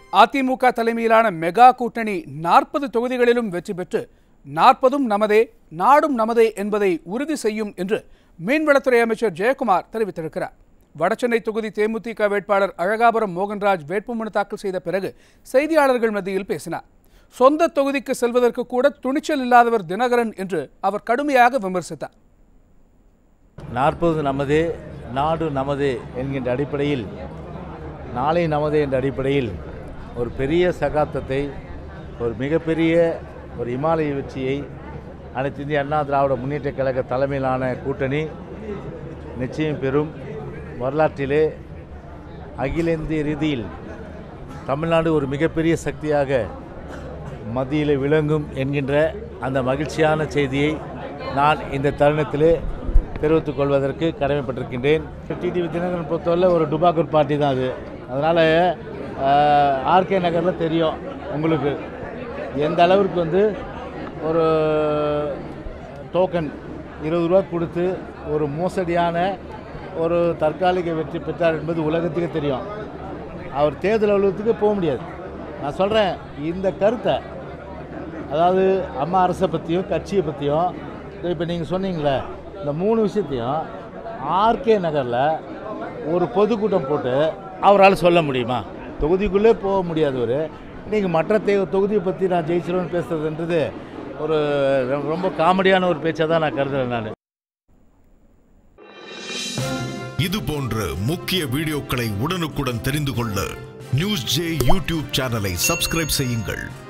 அதிமுக தலைமையிலான மெகா கூட்டணி நாற்பது தொகுதிகளிலும் வெற்றி பெற்று நாற்பதும் நமதே நாடும் நமதே என்பதை உறுதி செய்யும் என்று மீன்வளத்துறை அமைச்சர் ஜெயக்குமார் தெரிவித்திருக்கிறார் வடசென்னை தொகுதி தேமுதிக வேட்பாளர் அழகாபுரம் மோகன்ராஜ் வேட்புமனு தாக்கல் செய்த பிறகு செய்தியாளர்கள் மத்தியில் பேசினார் சொந்த தொகுதிக்கு செல்வதற்கு கூட துணிச்சல் இல்லாதவர் தினகரன் என்று அவர் கடுமையாக விமர்சித்தார் நாற்பது நமதே நாடு நமதே என்கின்ற அடிப்படையில் நாளை நமதே என்ற அடிப்படையில் ஒரு பெரிய சகாப்தத்தை ஒரு மிகப்பெரிய ஒரு இமாலய வெற்றியை அனைத்து இந்திய அண்ணா திராவிட முன்னேற்ற கழக தலைமையிலான கூட்டணி நிச்சயம் பெறும் வரலாற்றிலே அகில இந்திய ரீதியில் தமிழ்நாடு ஒரு மிகப்பெரிய சக்தியாக மத்தியில் விளங்கும் என்கின்ற அந்த மகிழ்ச்சியான செய்தியை நான் இந்த தருணத்திலே தெரிவித்துக் கொள்வதற்கு கடமைப்பட்டிருக்கின்றேன் டிடிவி தினகரன் பொறுத்தவரை ஒரு டுபாக்கூர் பார்ட்டி தான் அது அதனால் ஆர்கே நகரில் தெரியும் உங்களுக்கு எந்த அளவிற்கு வந்து ஒரு டோக்கன் இருபது ரூபா கொடுத்து ஒரு மோசடியான ஒரு தற்காலிக வெற்றி பெற்றார் என்பது உலகத்துக்கு தெரியும் அவர் தேர்தல் அலுவலகத்துக்கு போக முடியாது நான் சொல்கிறேன் இந்த கருத்தை அதாவது அம்மா அரசை பற்றியும் கட்சியை பற்றியும் இப்போ நீங்கள் சொன்னீங்களே இந்த மூணு விஷயத்தையும் ஆர்கே நகரில் ஒரு பொதுக்கூட்டம் போட்டு அவரால் சொல்ல முடியுமா தொகுதிக்குள்ளே போக முடியாதவர் நீங்கள் மற்ற தே தொகுதியை பற்றி நான் ஜெயிச்சிருவேன்னு பேசுறதுன்றது ஒரு ரொம்ப காமெடியான ஒரு பேச்சை தான் நான் கருதுறேன் நான் இது போன்ற முக்கிய வீடியோக்களை உடனுக்குடன் தெரிந்து கொள்ள நியூஸ் ஜே யூடியூப் சேனலை சப்ஸ்கிரைப் செய்யுங்கள்